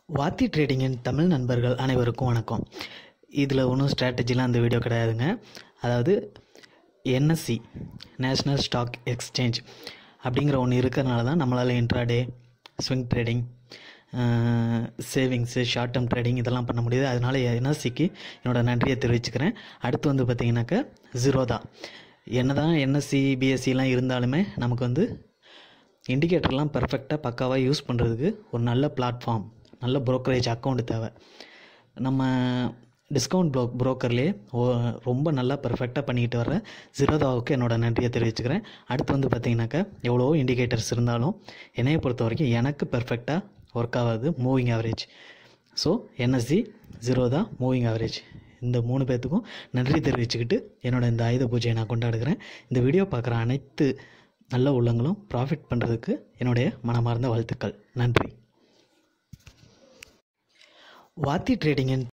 வாத்தி ட்ரேடிங்கின் தமிழ் நண்பர்கள் அனைவருக்கும் வணக்கம் இதில் ஒன்றும் ஸ்ட்ராட்டஜிலாம் அந்த வீடியோ கிடையாதுங்க அதாவது என்எஸ்சி நேஷ்னல் ஸ்டாக் எக்ஸ்சேஞ்ச் அப்படிங்கிற ஒன்று இருக்கிறனால தான் நம்மளால் intraday swing trading savings short term trading இதெல்லாம் பண்ண முடியுது அதனால் என்எஸ்சிக்கு என்னோட நன்றியை தெரிவிச்சுக்கிறேன் அடுத்து வந்து பார்த்திங்கனாக்கா ஜீரோதா என்ன தான் என்எஸ்சி பிஎஸ்சிலாம் இருந்தாலுமே நமக்கு வந்து இண்டிகேட்டர்லாம் பர்ஃபெக்டாக பக்காவாக யூஸ் பண்ணுறதுக்கு ஒரு நல்ல பிளாட்ஃபார்ம் நல்ல brokerage அக்கௌண்ட் தேவை நம்ம டிஸ்கவுண்ட் ப்ரோ ப்ரோக்கர்லேயே ரொம்ப நல்லா பர்ஃபெக்டாக பண்ணிக்கிட்டு வர ஜீரோதாவுக்கு என்னோட நன்றியை தெரிவிச்சுக்கிறேன் அடுத்து வந்து பார்த்திங்கனாக்கா எவ்வளோ இண்டிகேட்டர்ஸ் இருந்தாலும் என்னையை பொறுத்த வரைக்கும் எனக்கு பர்ஃபெக்டாக ஒர்க் ஆகாது moving average so NSC Zerodha moving average இந்த மூணு பேர்த்துக்கும் நன்றி தெரிவிச்சுக்கிட்டு என்னோட இந்த ஆயுத பூஜையை நான் கொண்டாடுகிறேன் இந்த வீடியோ பார்க்குற அனைத்து நல்ல உள்ளங்களும் ப்ராஃபிட் பண்ணுறதுக்கு என்னுடைய மனமார்ந்த வாழ்த்துக்கள் நன்றி வாத்தி ட்ரேடிங்கின்